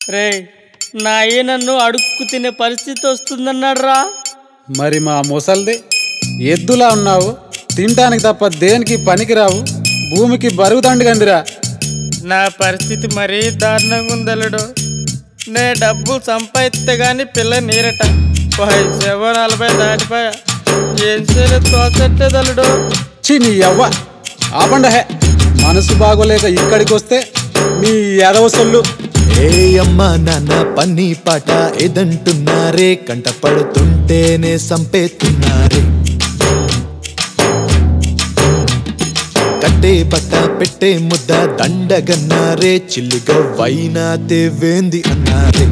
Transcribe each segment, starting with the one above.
రే నా అయ్య నన్ను అడుక్కు తినే పరిస్థితి వస్తుందన్నాడు రా మరి మా ముసల్ది ఎద్దులా ఉన్నావు తినటానికి తప్ప దేనికి పనికిరావు భూమికి బరువు దండుగందిరా నా పరిస్థితి మరీ దారుణంగా ఉందలుడు నే డబ్బు సంపాదిస్తే గాని పిల్ల నీరట వయసేవో నలభై దాటిపోయా ఏం చేయలేదు తోచట్టేదలుడు చి నీ అవ్వ ఆపండ హే మనసు బాగోలేక ఇక్కడికి వస్తే మీ ఎదవసొల్లు ఏ అమ్మా నాన్న పని పాట ఏదంటున్నారే కంట పడుతుంటేనే సంపేతున్నారే కట్టే పట్ట పెట్టే ముద్ద దండగన్నారే చిల్లిగా వైనా తేవేంది అన్నారే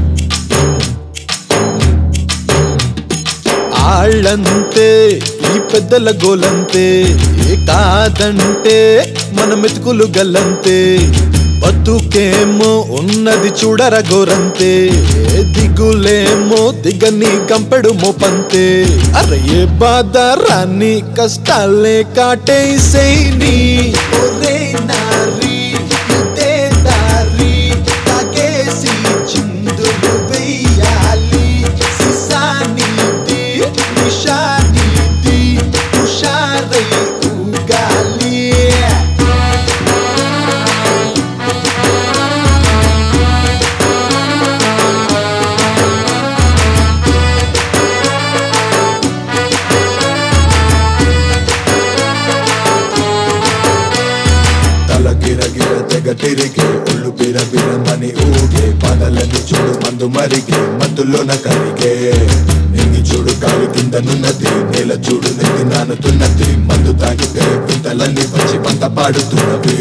ఆళ్ళంతే ఈ పెద్దల గోలంతే ఏ కాదంటే మన మెతుకులు గల్లంతే బతుకేమో ఉన్నది చూడర గోరంతే ఏ దిగులేమో దిగని కంపెడు మోపంతే అరే ఏ బాధ రాని కష్టాలే కాటేసేని ఒరే నారి ఇదే దారి తాగేసి చిందులు వెయ్యాలి సిసానిది నిషానిది హుషారై ఊగాలి తల గిరగిర తెగ తిరిగే ఒళ్ళు బిర బిరమని ఊగే పదలని చూడు మందు మరిగే మత్తులోన కరిగే నింగి చూడు కాలు కింద నున్నది నేల చూడు నెత్తి నానుతున్నది మందు తాగితే వింతలన్నీ వచ్చి పంట పాడుతున్నవి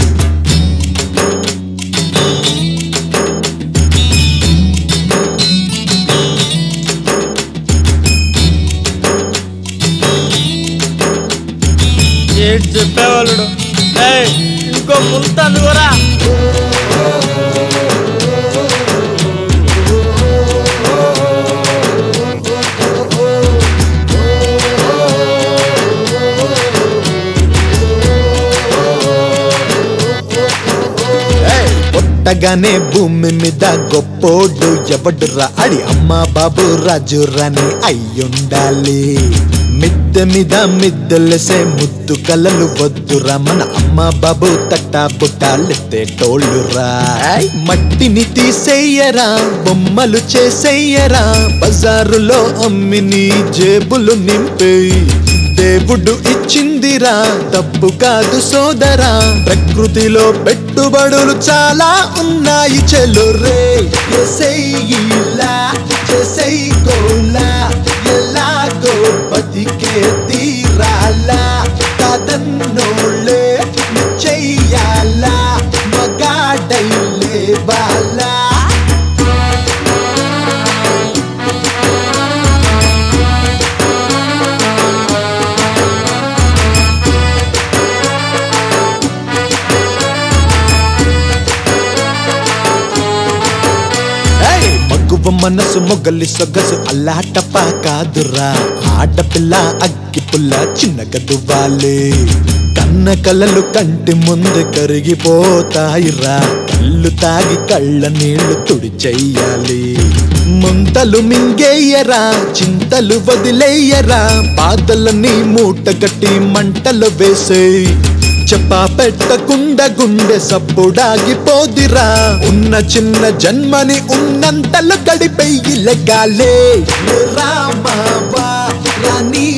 ఏంటి చెప్పేవాళ్ళుడు ఏయ్, ఇంకో ముంత అందుకోరా ఏయ్! పుట్టగానే భూమి మీద గొప్పోడు ఎవడురా అడి అమ్మ బాబు రాజు రాని అయ్యుండాలి మిద్దె మీద మిద్దెలసే ముద్దు కలలు వద్దురా మన అమ్మ బాబు తట్టా పుట్టాలెత్తే టోళ్ళురా ఏయ్! మట్టిని తీసేయరా బొమ్మలు చేసేయరా బజారులో అమ్మిని జేబులు నింపేయి దేవుడు ఇచ్చిందిరా తప్పు కాదు సోదరా ప్రకృతిలో పెట్టుబడులు చాలా ఉన్నాయి చెలురే ఎసెయ్యిలా చేసెయ్యికోలా ఎలాగో బతికే తీరాలా కాదన్నోళ్ళే చెయ్యాలా మగాడైలే బాలా ఏయ్! మగువ మనసు మొగలి సొగసు అల్లాటపా కాదురా ఆడపిల్ల అగ్గి పుల్ల చిన్నగా దువ్వాలి కన్న కలలు కంటి ముందు కరిగిపోతాయిరా కళ్ళు తాగి కళ్ళ నీళ్లు తుడి చెయ్యాలి ముంతలు మింగేయరా చింతలు వదిలేయరా బాధలని మూట కట్టి మంటలు వేసేయ్ చెప్పా పెట్టకుండా గుండె సప్పుడాగిపోదిరా ఉన్న చిన్న జన్మని ఉన్నంతలో గడిపెయ్యి లెగ్గాలే రామావా రాణి